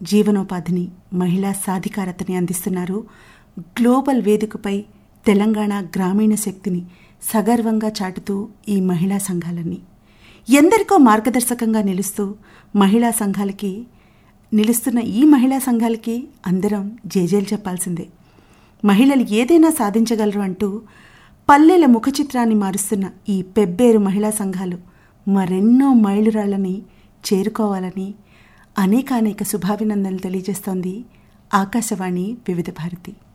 జీవనోపాధిని మహిళా సాధికారతని అందిస్తున్నారు గ్లోబల్ వేదికపై తెలంగాణ గ్రామీణ శక్తిని సగర్వంగా చాటుతూ ఈ మహిళా సంఘాలన్నీ ఎందరికో మార్గదర్శకంగా నిలుస్తూ మహిళా సంఘాలకి నిలుస్తున్న ఈ మహిళా సంఘాలకి అందరం జేజేలు చెప్పాల్సిందే మహిళలు ఏదైనా సాధించగలరు అంటూ పల్లెల ముఖ చిత్రాన్ని మారుస్తున్న ఈ పెబ్బేరు మహిళా సంఘాలు మరెన్నో మైలురాళ్ళని చేరుకోవాలని అనేకానేక శుభాభినందనలు తెలియజేస్తోంది ఆకాశవాణి వివిధ భారతి